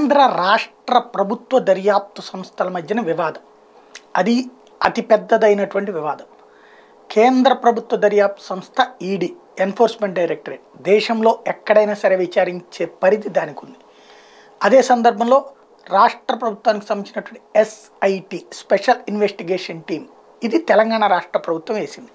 కేంద్ర రాష్ట్ర ప్రభుత్వ దర్యాప్తు సంస్థల మధ్యన వివాదం అది అతి పెద్దదైనటువంటి వివాదం కేంద్ర ప్రభుత్వ దర్యాప్తు సంస్థ ఈడీ ఎన్ఫోర్స్మెంట్ డైరెక్టరేట్ దేశంలో ఎక్కడైనా సరే విచారించే పరిధి దానికి ఉంది అదే సందర్భంలో రాష్ట్ర ప్రభుత్వానికి సంబంధించినటువంటి ఎస్ఐటి స్పెషల్ ఇన్వెస్టిగేషన్ టీం ఇది తెలంగాణ రాష్ట్ర ప్రభుత్వం వేసింది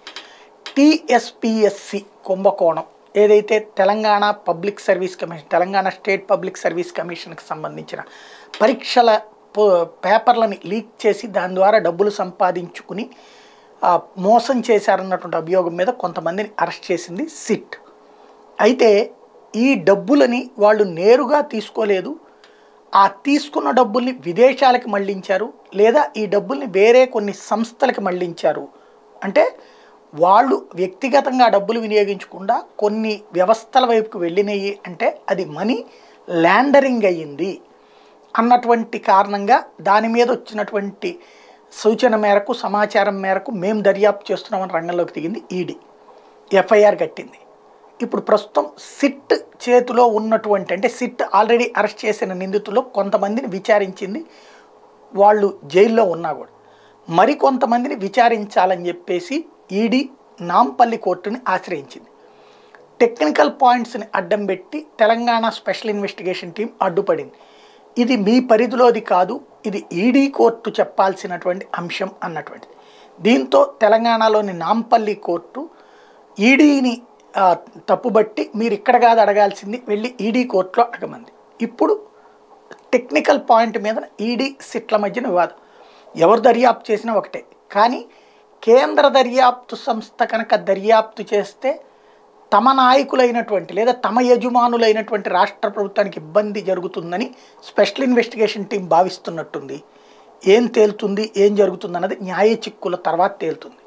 టిఎస్పిఎస్సి కుంభకోణం ఏదైతే Telangana public service commission Telangana state public service కమిషన్కి సంబంధించిన పరీక్షల ప- పేపర్లని లీక్ చేసి దాని ద్వారా డబ్బులు సంపాదించుకుని ఆ, మోసం చేశారన్నటువంటి అభియోగం మీద కొంతమందిని అరెస్ట్ చేసింది సిట్ అయితే ఈ డబ్బులని వాళ్ళు నేరుగా తీసుకోలేదు ఆ తీసుకున్న డబ్బుల్ని విదేశాలకు మళ్ళించారు లేదా ఈ డబ్బుల్ని వేరే కొన్ని సంస్థలకు మళ్ళించారు అంటే వాళ్ళు వ్యక్తిగతంగా డబ్బులు వినియోగించకుండా కొన్ని వ్యవస్థల వైపుకు వెళ్ళినాయి అంటే అది మనీ ల్యాండరింగ్ అయ్యింది అన్నటువంటి కారణంగా దాని మీద వచ్చినటువంటి సూచన మేరకు సమాచారం మేరకు మేము దర్యాప్తు చేస్తున్నామని రంగంలోకి దిగింది ఈడీ ఎఫ్ఐఆర్ కట్టింది ఇప్పుడు ప్రస్తుతం సిట్ చేతిలో ఉన్నటువంటి అంటే సిట్ ఆల్రెడీ అరెస్ట్ చేసిన నిందితుల్లో కొంతమందిని విచారించింది వాళ్ళు జైల్లో ఉన్నా కూడా మరికొంతమందిని విచారించాలని చెప్పేసి ఈడీ నాంపల్లి కోర్టుని ఆశ్రయించింది టెక్నికల్ పాయింట్స్ని అడ్డం పెట్టి తెలంగాణ స్పెషల్ ఇన్వెస్టిగేషన్ టీం అడ్డుపడింది ఇది మీ పరిధిలోది కాదు ఇది ఈడీ కోర్టు చెప్పాల్సినటువంటి అంశం అన్నటువంటిది దీంతో తెలంగాణలోని నాంపల్లి కోర్టు ఈడీని ఆ, తప్పుబట్టి మీరు ఇక్కడ కాదు అడగాల్సింది వెళ్ళి ఈడీ కోర్టులో అడగమంది ఇప్పుడు టెక్నికల్ పాయింట్ మీద ఈడీ సిట్ల మధ్యన వివాదం ఎవరు దర్యాప్తు చేసినా ఒకటే కానీ కేంద్ర దర్యాప్తు సంస్థ కనుక దర్యాప్తు చేస్తే తమ నాయకులైనటువంటి లేదా తమ యజమానులైనటువంటి రాష్ట్ర ప్రభుత్వానికి ఇబ్బంది జరుగుతుందని స్పెషల్ ఇన్వెస్టిగేషన్ టీం భావిస్తున్నట్టుంది ఏం తేలుతుంది ఏం జరుగుతుంది అన్నది న్యాయ చిక్కుల తర్వాత తేలుతుంది